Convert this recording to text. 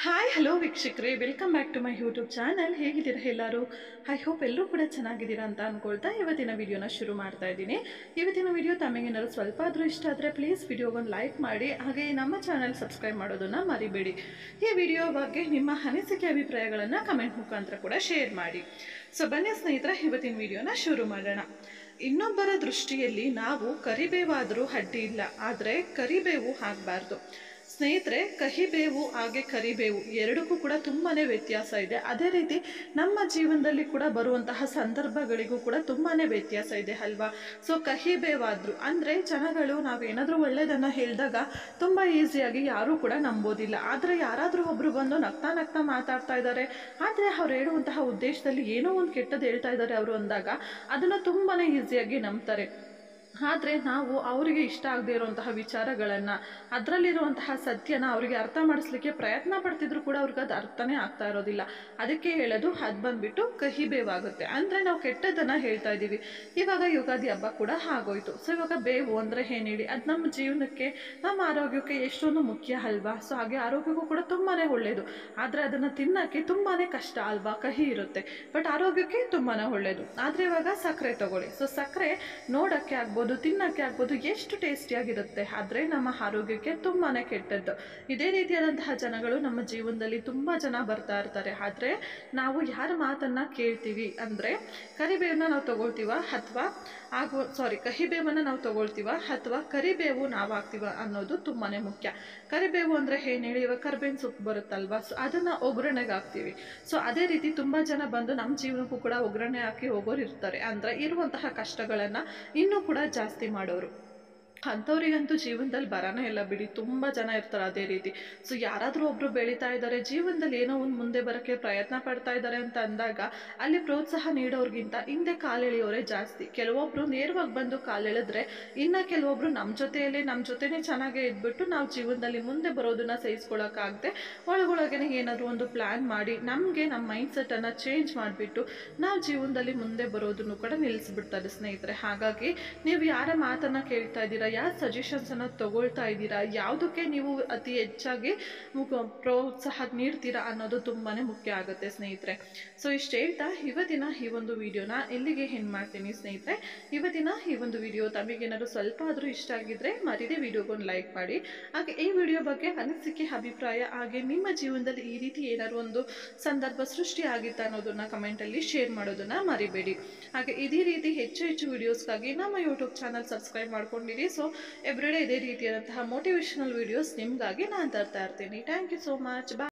hi hello ವೀಕ್ಷಕರೇ welcome back to my YouTube channel ಹೇಗಿದ್ದೀರಾ ಎಲ್ಲರೂ ಐ ಹೋಪ್ ಎಲ್ಲರೂ ಕೂಡ ಚೆನ್ನಾಗಿದ್ದೀರಾ ಅಂತ ಅನ್ಕೊಳ್ತಾ ಇವತ್ತಿನ ವಿಡಿಯೋನ ಶುರು ಮಾಡ್ತಾ ಇದ್ದೀನಿ ಇವತ್ತಿನ ವಿಡಿಯೋ ತಮಗೇನಾದ್ರು ಸ್ವಲ್ಪ ಆದರೂ ಇಷ್ಟ ಆದರೆ ಪ್ಲೀಸ್ ವಿಡಿಯೋಗೊಂದು ಲೈಕ್ ಮಾಡಿ ಹಾಗೆ ನಮ್ಮ ಚಾನಲ್ ಸಬ್ಸ್ಕ್ರೈಬ್ ಮಾಡೋದನ್ನು ಮರಿಬೇಡಿ ಈ ವಿಡಿಯೋ ಬಗ್ಗೆ ನಿಮ್ಮ ಅನಿಸಿಕೆ ಅಭಿಪ್ರಾಯಗಳನ್ನು ಕಮೆಂಟ್ ಮುಖಾಂತರ ಕೂಡ ಶೇರ್ ಮಾಡಿ ಸೊ ಬನ್ನಿ ಸ್ನೇಹಿತರೆ ಇವತ್ತಿನ ವಿಡಿಯೋನ ಶುರು ಮಾಡೋಣ ಇನ್ನೊಬ್ಬರ ದೃಷ್ಟಿಯಲ್ಲಿ ನಾವು ಕರಿಬೇವಾದರೂ ಅಡ್ಡಿ ಇಲ್ಲ ಆದರೆ ಕರಿಬೇವು ಆಗಬಾರ್ದು ಸ್ನೇಹಿತರೆ ಕಹಿಬೇವು ಹಾಗೆ ಕರಿಬೇವು ಎರಡಕ್ಕೂ ಕೂಡ ತುಂಬಾನೇ ವ್ಯತ್ಯಾಸ ಇದೆ ಅದೇ ರೀತಿ ನಮ್ಮ ಜೀವನದಲ್ಲಿ ಕೂಡ ಬರುವಂತಹ ಸಂದರ್ಭಗಳಿಗೂ ಕೂಡ ತುಂಬಾನೇ ವ್ಯತ್ಯಾಸ ಇದೆ ಅಲ್ವಾ ಸೊ ಕಹಿಬೇವಾದ್ರು ಅಂದರೆ ಜನಗಳು ನಾವೇನಾದರೂ ಒಳ್ಳೆಯದನ್ನು ಹೇಳಿದಾಗ ತುಂಬ ಈಸಿಯಾಗಿ ಯಾರೂ ಕೂಡ ನಂಬೋದಿಲ್ಲ ಆದರೆ ಯಾರಾದರೂ ಒಬ್ಬರು ಬಂದು ನಗ್ತಾ ನಗ್ತಾ ಮಾತಾಡ್ತಾ ಇದ್ದಾರೆ ಆದರೆ ಅವ್ರು ಹೇಳುವಂತಹ ಉದ್ದೇಶದಲ್ಲಿ ಏನೋ ಒಂದು ಕೆಟ್ಟದ್ದು ಹೇಳ್ತಾ ಇದ್ದಾರೆ ಅವರು ಅಂದಾಗ ಅದನ್ನು ತುಂಬಾ ಈಸಿಯಾಗಿ ನಂಬ್ತಾರೆ ಆದರೆ ನಾವು ಅವರಿಗೆ ಇಷ್ಟ ಆಗದೇ ಇರುವಂತಹ ವಿಚಾರಗಳನ್ನು ಅದರಲ್ಲಿರುವಂತಹ ಸತ್ಯನ ಅವರಿಗೆ ಅರ್ಥ ಮಾಡಿಸ್ಲಿಕ್ಕೆ ಪ್ರಯತ್ನ ಪಡ್ತಿದ್ರು ಕೂಡ ಅವ್ರಿಗೆ ಅದು ಅರ್ಥನೇ ಆಗ್ತಾ ಇರೋದಿಲ್ಲ ಅದಕ್ಕೆ ಹೇಳೋದು ಅದು ಬಂದ್ಬಿಟ್ಟು ಕಹಿ ಬೇವಾಗುತ್ತೆ ಅಂದರೆ ನಾವು ಕೆಟ್ಟದನ್ನು ಹೇಳ್ತಾ ಇದ್ದೀವಿ ಇವಾಗ ಯುಗಾದಿ ಹಬ್ಬ ಕೂಡ ಆಗೋಯ್ತು ಸೊ ಇವಾಗ ಬೇವು ಅಂದರೆ ಏನು ಹೇಳಿ ಅದು ನಮ್ಮ ಜೀವನಕ್ಕೆ ನಮ್ಮ ಆರೋಗ್ಯಕ್ಕೆ ಎಷ್ಟೊಂದು ಮುಖ್ಯ ಅಲ್ವಾ ಸೊ ಹಾಗೆ ಆರೋಗ್ಯಕ್ಕೂ ಕೂಡ ತುಂಬಾ ಒಳ್ಳೆಯದು ಆದರೆ ಅದನ್ನು ತಿನ್ನೋಕ್ಕೆ ತುಂಬಾ ಕಷ್ಟ ಅಲ್ವಾ ಕಹಿ ಇರುತ್ತೆ ಬಟ್ ಆರೋಗ್ಯಕ್ಕೆ ತುಂಬಾ ಒಳ್ಳೆಯದು ಆದರೆ ಇವಾಗ ಸಕ್ಕರೆ ತಗೊಳ್ಳಿ ಸೊ ಸಕ್ಕರೆ ನೋಡೋಕ್ಕೆ ಆಗ್ಬೋದು ತಿನ್ನೋಕ್ಕೆ ಆಗ್ಬೋದು ಎಷ್ಟು ಟೇಸ್ಟಿಯಾಗಿರುತ್ತೆ ಆದರೆ ನಮ್ಮ ಆರೋಗ್ಯಕ್ಕೆ ತುಂಬಾ ಕೆಟ್ಟದ್ದು ಇದೇ ರೀತಿಯಾದಂತಹ ಜನಗಳು ನಮ್ಮ ಜೀವನದಲ್ಲಿ ತುಂಬ ಜನ ಬರ್ತಾ ಇರ್ತಾರೆ ಆದರೆ ನಾವು ಯಾರ ಮಾತನ್ನು ಕೇಳ್ತೀವಿ ಅಂದರೆ ಕರಿಬೇವನ್ನ ನಾವು ತಗೊಳ್ತೀವ ಅಥವಾ ಆಗುವ ಸಾರಿ ಕಹಿಬೇವನ್ನು ನಾವು ತಗೊಳ್ತೀವ ಅಥವಾ ಕರಿಬೇವು ನಾವು ಹಾಕ್ತೀವ ಅನ್ನೋದು ತುಂಬಾ ಮುಖ್ಯ ಕರಿಬೇವು ಅಂದರೆ ಏನು ಹೇಳಿ ಇವಾಗ ಕರ್ಬೇವಿನ ಸೊಪ್ಪು ಬರುತ್ತಲ್ವಾ ಸೊ ಅದನ್ನು ಒಗ್ಗರಣೆಗೆ ಹಾಕ್ತೀವಿ ಸೊ ಅದೇ ರೀತಿ ತುಂಬ ಜನ ಬಂದು ನಮ್ಮ ಜೀವನಕ್ಕೂ ಕೂಡ ಒಗ್ಗರಣೆ ಹಾಕಿ ಹೋಗೋರು ಇರ್ತಾರೆ ಅಂದರೆ ಇರುವಂತಹ ಕಷ್ಟಗಳನ್ನು ಇನ್ನೂ ಕೂಡ ಜಾಸ್ತಿ ಮಾಡೋರು ಅಂಥವ್ರಿಗಂತೂ ಜೀವನದಲ್ಲಿ ಬರೋನೇ ಇಲ್ಲ ಬಿಡಿ ತುಂಬ ಜನ ಇರ್ತಾರೆ ಅದೇ ರೀತಿ ಸೊ ಯಾರಾದರೂ ಒಬ್ಬರು ಬೆಳೀತಾ ಇದ್ದಾರೆ ಜೀವನದಲ್ಲಿ ಏನೋ ಒಂದು ಮುಂದೆ ಬರೋಕ್ಕೆ ಪ್ರಯತ್ನ ಪಡ್ತಾ ಇದ್ದಾರೆ ಅಂತ ಅಂದಾಗ ಅಲ್ಲಿ ಪ್ರೋತ್ಸಾಹ ನೀಡೋರ್ಗಿಂತ ಹಿಂದೆ ಕಾಲೆಳೆಯೋರೇ ಜಾಸ್ತಿ ಕೆಲವೊಬ್ಬರು ನೇರವಾಗಿ ಬಂದು ಕಾಲೆಳೆದ್ರೆ ಇನ್ನು ಕೆಲವೊಬ್ಬರು ನಮ್ಮ ಜೊತೆಯಲ್ಲಿ ನಮ್ಮ ಜೊತೆನೇ ಚೆನ್ನಾಗೇ ಇದ್ಬಿಟ್ಟು ನಾವು ಜೀವನದಲ್ಲಿ ಮುಂದೆ ಬರೋದನ್ನ ಸಹಿಸ್ಕೊಳಕ್ಕಾಗದೆ ಒಳಗೊಳಗೇನೆ ಏನಾದರೂ ಒಂದು ಪ್ಲ್ಯಾನ್ ಮಾಡಿ ನಮಗೆ ನಮ್ಮ ಮೈಂಡ್ ಸೆಟ್ಟನ್ನು ಚೇಂಜ್ ಮಾಡಿಬಿಟ್ಟು ನಾವು ಜೀವನದಲ್ಲಿ ಮುಂದೆ ಬರೋದನ್ನು ಕೂಡ ನಿಲ್ಲಿಸ್ಬಿಡ್ತಾರೆ ಸ್ನೇಹಿತರೆ ಹಾಗಾಗಿ ನೀವು ಯಾರ ಮಾತನ್ನು ಕೇಳ್ತಾ ಇದ್ದೀರಾ ಯಾವ ಸಜೆಷನ್ಸನ್ನು ತಗೊಳ್ತಾ ಇದ್ದೀರಾ ಯಾವುದಕ್ಕೆ ನೀವು ಅತಿ ಹೆಚ್ಚಾಗಿ ಮುಖ ಪ್ರೋತ್ಸಾಹ ನೀಡ್ತೀರಾ ಅನ್ನೋದು ತುಂಬಾ ಮುಖ್ಯ ಆಗುತ್ತೆ ಸ್ನೇಹಿತರೆ ಸೊ ಇಷ್ಟು ಹೇಳ್ತಾ ಇವತ್ತಿನ ಈ ಒಂದು ವಿಡಿಯೋನ ಇಲ್ಲಿಗೆ ಏನು ಮಾಡ್ತೀನಿ ಸ್ನೇಹಿತರೆ ಇವತ್ತಿನ ಈ ಒಂದು ವಿಡಿಯೋ ತಮಗೇನಾದ್ರು ಸ್ವಲ್ಪ ಆದರೂ ಇಷ್ಟ ಆಗಿದ್ರೆ ಮರಿದೇ ವಿಡಿಯೋಗೊಂದು ಲೈಕ್ ಮಾಡಿ ಹಾಗೆ ಈ ವಿಡಿಯೋ ಬಗ್ಗೆ ಅನಿಸಿಕೆ ಅಭಿಪ್ರಾಯ ಹಾಗೆ ನಿಮ್ಮ ಜೀವನದಲ್ಲಿ ಈ ರೀತಿ ಏನಾದ್ರು ಒಂದು ಸಂದರ್ಭ ಸೃಷ್ಟಿ ಆಗಿತ್ತಾ ಅನ್ನೋದನ್ನ ಕಮೆಂಟಲ್ಲಿ ಶೇರ್ ಮಾಡೋದನ್ನ ಮರಿಬೇಡಿ ಹಾಗೆ ಇದೇ ರೀತಿ ಹೆಚ್ಚು ಹೆಚ್ಚು ವಿಡಿಯೋಸ್ಗಾಗಿ ನಮ್ಮ ಯೂಟ್ಯೂಬ್ ಚಾನಲ್ ಸಬ್ಸ್ಕ್ರೈಬ್ ಮಾಡ್ಕೊಂಡಿರಿ ಸೊ ಎವ್ರಿಡೇ ಇದೇ ರೀತಿಯಾದಂತಹ ಮೋಟಿವೇಶನಲ್ ವಿಡಿಯೋಸ್ ನಿಮಗಾಗಿ ನಾನು ತರ್ತಾ ಇರ್ತೀನಿ thank you so much bye